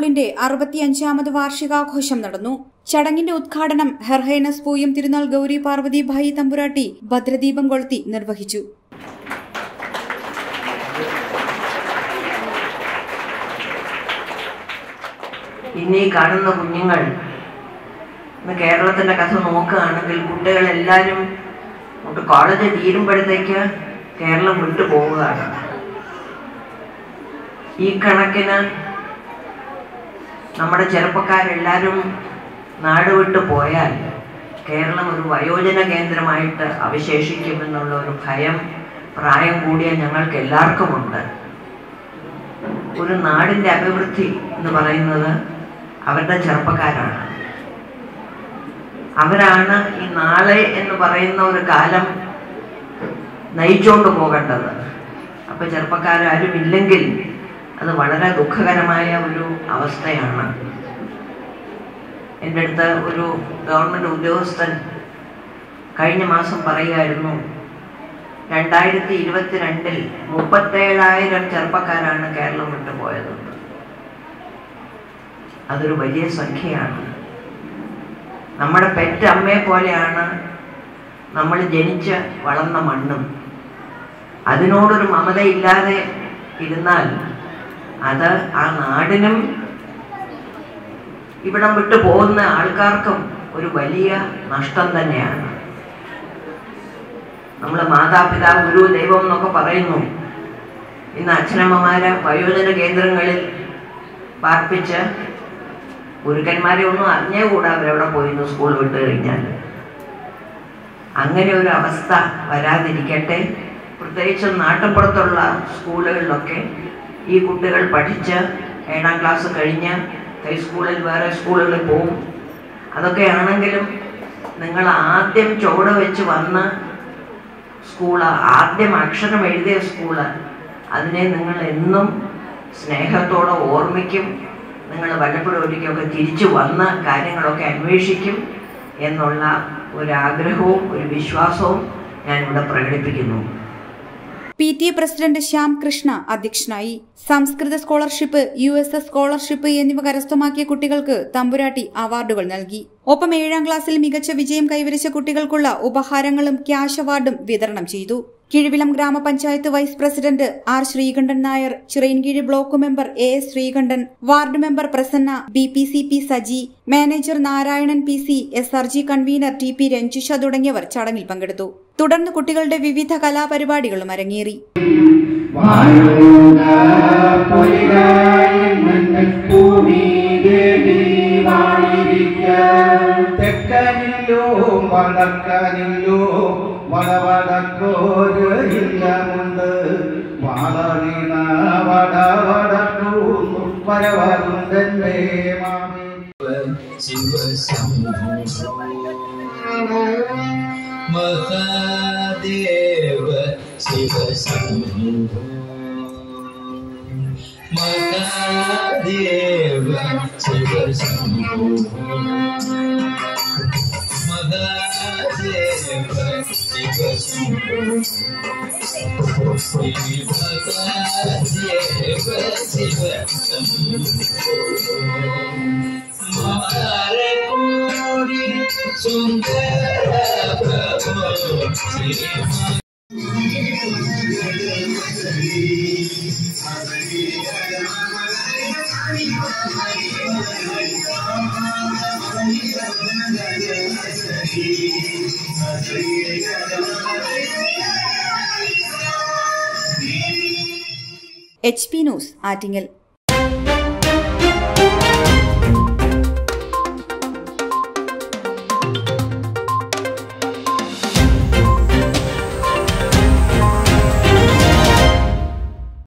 തിരുനാളിന്റെ അറുപത്തിയഞ്ചാമത് വാർഷികാഘോഷം നടന്നു ചടങ്ങിന്റെ ഉദ്ഘാടനം ഹെർഹൈനസ് പൂയം തിരുനാൾ ഗൌരി പാർവതി ഭായി തമ്പുരാട്ടി ഭദ്രദീപം കൊളുത്തി നിർവഹിച്ചു ഇന്ന് ഈ കാണുന്ന കുഞ്ഞുങ്ങൾ ഇന്ന് കേരളത്തിന്റെ കഥ നോക്കുകയാണെങ്കിൽ കുട്ടികളെല്ലാവരും നമുക്ക് കോളേജ് തീരുമ്പോഴത്തേക്ക് കേരളം വിട്ടു പോവുകയാണ് ഈ കണക്കിന് നമ്മുടെ ചെറുപ്പക്കാരെല്ലാവരും നാട് വിട്ടു പോയാൽ കേരളം ഒരു വയോജന കേന്ദ്രമായിട്ട് അവശേഷിക്കുമെന്നുള്ള ഒരു ഭയം പ്രായം കൂടിയ ഞങ്ങൾക്ക് എല്ലാവർക്കുമുണ്ട് ഒരു നാടിന്റെ അഭിവൃദ്ധി എന്ന് പറയുന്നത് അവരുടെ ചെറുപ്പക്കാരാണ് അവരാണ് ഈ നാളെ എന്ന് പറയുന്ന ഒരു കാലം നയിച്ചുകൊണ്ട് പോകേണ്ടത് അപ്പൊ ചെറുപ്പക്കാരും ഇല്ലെങ്കിൽ അത് വളരെ ദുഃഖകരമായ ഒരു അവസ്ഥയാണ് എൻ്റെ അടുത്ത് ഒരു ഗവൺമെൻറ് ഉദ്യോഗസ്ഥൻ കഴിഞ്ഞ മാസം പറയുമായിരുന്നു രണ്ടായിരത്തി ഇരുപത്തിരണ്ടിൽ മുപ്പത്തേഴായിരം ചെറുപ്പക്കാരാണ് കേരളം വിട്ടു പോയതെന്ന് അതൊരു വലിയ സംഖ്യയാണ് നമ്മുടെ പെറ്റ് അമ്മയെ പോലെയാണ് നമ്മൾ ജനിച്ച് വളർന്ന മണ്ണും അതിനോടൊരു മമതയില്ലാതെ ഇരുന്നാൽ അത് ആ നാടിനും ഇവിടം വിട്ടു പോകുന്ന ആൾക്കാർക്കും ഒരു വലിയ നഷ്ടം തന്നെയാണ് നമ്മൾ മാതാപിതാ ഗുരു ദൈവം എന്നൊക്കെ പറയുന്നു ഇന്ന് അച്ഛനമ്മമാര് വയോജന കേന്ദ്രങ്ങളിൽ പാർപ്പിച്ച് ഗുരുക്കന്മാരെ ഒന്നും അറിഞ്ഞേ കൂടാ അവരെവിടെ പോയിരുന്നു സ്കൂൾ വിട്ട് കഴിഞ്ഞാൽ അങ്ങനെ ഒരു അവസ്ഥ വരാതിരിക്കട്ടെ പ്രത്യേകിച്ചും നാട്ടുപുറത്തുള്ള സ്കൂളുകളിലൊക്കെ ഈ കുട്ടികൾ പഠിച്ച് ഏഴാം ക്ലാസ് കഴിഞ്ഞ് ഹൈസ്കൂളിൽ വേറെ സ്കൂളുകളിൽ പോവും അതൊക്കെ ആണെങ്കിലും നിങ്ങൾ ആദ്യം ചുവട് വെച്ച് വന്ന് സ്കൂള് ആദ്യം അക്ഷരം എഴുതിയ സ്കൂള് അതിനെ നിങ്ങൾ എന്നും സ്നേഹത്തോടെ ഓർമ്മിക്കും നിങ്ങൾ വല്ലപ്പോഴും ഒരിക്കലൊക്കെ തിരിച്ചു വന്ന് കാര്യങ്ങളൊക്കെ അന്വേഷിക്കും എന്നുള്ള ഒരാഗ്രഹവും ഒരു വിശ്വാസവും ഞാനിവിടെ പ്രകടിപ്പിക്കുന്നു P T A president Shyam Krishna അധ്യക്ഷനായി സംസ്കൃത scholarship U S S scholarship എന്നിവ കരസ്ഥമാക്കിയ കുട്ടികൾക്ക് തമ്പുരാട്ടി അവാർഡുകൾ നൽകി ഒപ്പം ഏഴാം ക്ലാസ്സിൽ മികച്ച വിജയം കൈവരിച്ച കുട്ടികൾക്കുള്ള ഉപഹാരങ്ങളും ക്യാഷ് അവാർഡും വിതരണം ചെയ്തു കിഴിവിലം ഗ്രാമപഞ്ചായത്ത് vice president R Sreekantan Nair Chirayinkeezhu block member A S Sreekantan ward member Prasanna B P C P Saji manager Narayanan P C S R G convener T P Ranjusha തുടങ്ങിയവർ ചടങ്ങിൽ പങ്കെടുത്തു തുടർന്ന് കുട്ടികളുടെ വിവിധ കലാപരിപാടികളും അരങ്ങേറി തെക്കനില്ലോ വടക്കനില്ലോ വടവടക്കോര് ഇല്ലമുണ്ട് വളറിന വട വടക്കൂന്നു വരവരുണ്ടേ മാമേ മഹാദേവ ശിവശംഭോ മഹാദേവ ശിവശംഭോ മഹാദേവ ശിവശംഭോ ശ്രീ മഹാദേവ ശിവശംഭോ മാരകൂടി സുന്ദര പ്രഭോ Shri H P news Attingal